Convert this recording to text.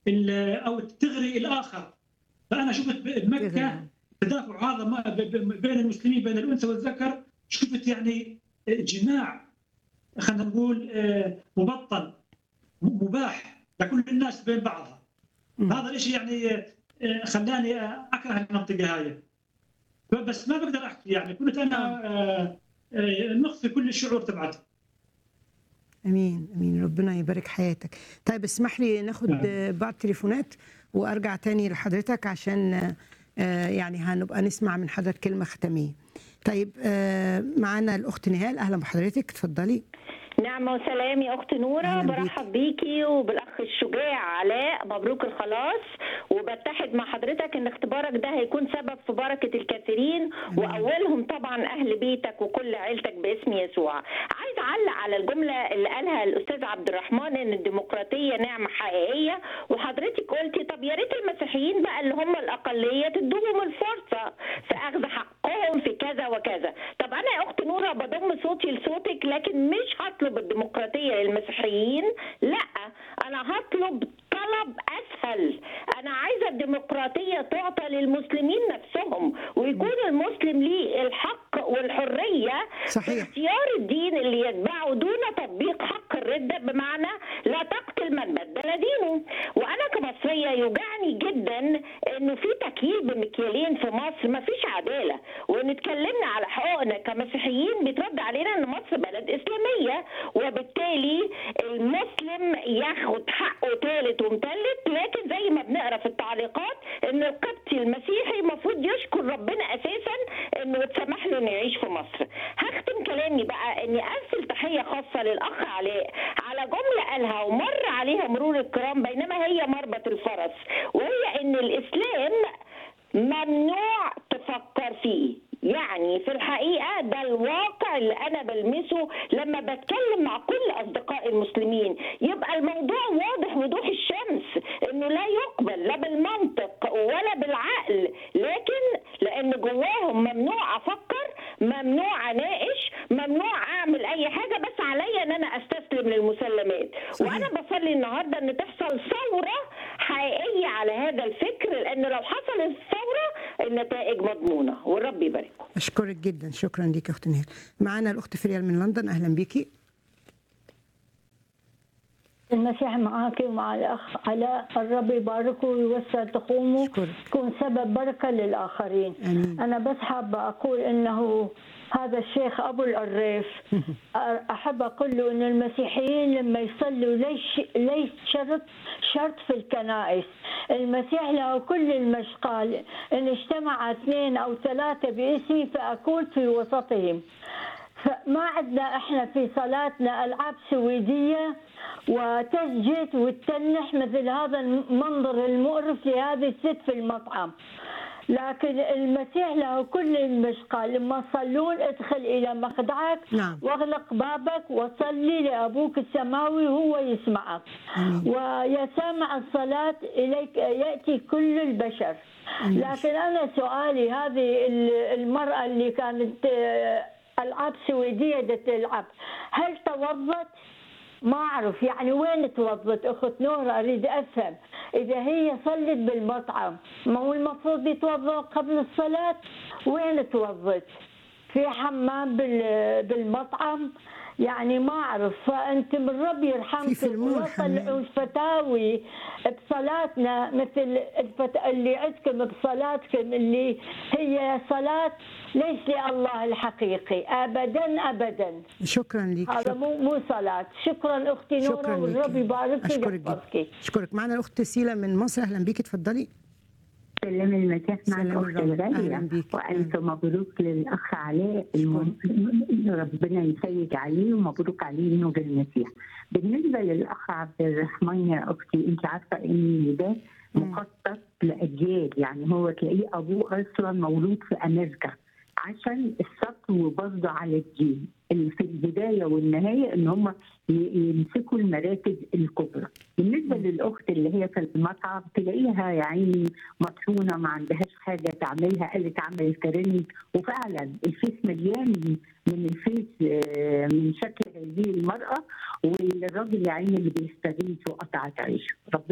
ال- او تغري الاخر فانا شفت بمكه تغري. تدافع هذا ما- ب- ب- بين المسلمين بين الانثى والذكر شفت يعني جماع خلينا نقول آه، مبطل م- مباح لكل الناس بين بعضها مم. هذا الشيء يعني آه، خلاني آه، اكره المنطقه هاي بس ما بقدر احكي يعني كنت انا آه، آه، نخفي كل الشعور تبعتي امين امين ربنا يبارك حياتك طيب اسمح لي ناخد نعم. آه، بعض تليفونات وارجع تاني لحضرتك عشان آه، آه، يعني هنبقى نسمع من حضرتك كلمه ختاميه طيب آه، معانا الاخت نهال اهلا بحضرتك اتفضلي نعمة وسلام يا أخت نورة أهلا بيك. برحب بيكي وبالأخ الشجاع علاء مبروك الخلاص وبتحد مع حضرتك إن اختبارك ده هيكون سبب في بركة الكثيرين وأولهم طبعا أهل بيتك وكل عيلتك باسم يسوع عايز أعلق على الجملة اللي قالها الأستاذ عبد الرحمن إن الديمقراطية نعمة حقيقية وحضرتك قلتي طب يا ريت المسيحيين بقى اللي هم الأقلية تدوهم الفرصة في أخذ حقهم في كذا وكذا طب أنا يا أخت نورة بضم صوتي لصوتك لكن مش هطلب الديمقراطية للمسيحيين لا أنا هطلب طلب أسهل أنا عايزة الديمقراطية تعطى للمسلمين نفسهم ويكون المسلم ليه الحق والحرية صحيح. في اختيار الدين اللي يتبعه دون تطبيق حق الردة بمعنى لا تقتل من بدل دينه وأنا كمصرية يوجعني جدا إنه في تكييل بمكيالين في مصر مفيش عدالة وإن اتكلمنا على حقوقنا كمسيحيين بيترد علينا إن مصر بلد إسلامية وبالتالي المسلم ياخد حقه ثالث ومثلث لكن زي ما بنقرا في التعليقات ان القبطي المسيحي المفروض يشكر ربنا اساسا انه اتسمح له انه يعيش في مصر. هختم كلامي بقى اني ارسل تحيه خاصه للاخ علاء على جمله قالها ومر عليها مرور الكرام بينما هي مربط الفرس وهي ان الاسلام ممنوع تفكر فيه يعني في الحقيقة ده الواقع اللي أنا بلمسه لما بتكلم مع كل أصدقائي المسلمين يبقى الموضوع واضح وضوح الشمس إنه لا يقبل لا بالمنطق ولا بالعقل لكن لأن جواهم ممنوع أفكر ممنوع أناقش ممنوع أعمل أي حاجة بس عليا إن أنا أستسلم للمسلمات صحيح. وأنا بصلي النهاردة إن تحصل ثورة حقيقية على هذا الفكر لأن لو حصلت ثورة النتائج مضمونة والرب يبارككم اشكرك جدا شكرا ليك يا اخت نهال معانا الاخت فريال من لندن اهلا بيكي المسيح معاك ومع الأخ علاء الرب يباركه ويوسع تقومه أشكرك. يكون سبب بركة للآخرين آمين. أنا بس حابة أقول إنه هذا الشيخ أبو العريف أحب أقول له إن المسيحيين لما يصلوا ليش ليش شرط شرط في الكنائس المسيح له كل المجد قال إن اجتمع اثنين أو ثلاثة باسمي فأكون في وسطهم فما عندنا احنا في صلاتنا العاب سويديه وتسجد وتتنح مثل هذا المنظر المقرف لهذه الست في المطعم لكن المسيح له كل المجد قال لما تصلون ادخل الى مخدعك نعم. واغلق بابك وصلي لابوك السماوي وهو يسمعك آمين. ويا سامع الصلاه اليك ياتي كل البشر آمين. لكن انا سؤالي هذه ال- المراه اللي كانت آه، العاب سويديه بدها تلعب هل توضت؟ ما اعرف يعني وين توضت اخت نورة اريد افهم اذا هي صلت بالمطعم ما هو المفروض يتوضا قبل الصلاه وين توضت؟ في حمام بال- بالمطعم يعني ما اعرف فانت من رب في يرحمكم في المول ولا حمام. طلعوا الفتاوي بصلاتنا مثل الفت... اللي عندكم بصلاتكم اللي هي صلاة ليس لله الحقيقي ابدا ابدا شكرا ليك هذا شكرا. مو مو صلاة شكرا اختي نورة شكرا والرب ليك يبارك اشكرك جدا ويحفظك اشكرك معانا الاخت سيلا من مصر اهلا بيكي اتفضلي سلام المسيح مع سلام الأخت الرب. الغالية أهلا بيك. وألف مبروك للأخ علاء الم- ربنا يسيد عليه ومبروك عليه نور المسيح بالنسبة للأخ عبد الرحمن يا أختي أنت عارفة إن ده مخطط لأجيال يعني هو تلاقيه أبوه أصلا مولود في أمريكا عشان السطو برضه على الدين اللي في البداية والنهاية إن هم يمسكوا المراكز الكبرى بالنسبة للأخت اللي هي في المطعم تلاقيها يا عيني مطحونة ما عندهاش حاجة تعملها قالت عمل ترند وفعلا الفيس مليان من الفيس آه، من شكل هذه المرأة والراجل يا عيني اللي بيستغيث وقطعت عيشه ربنا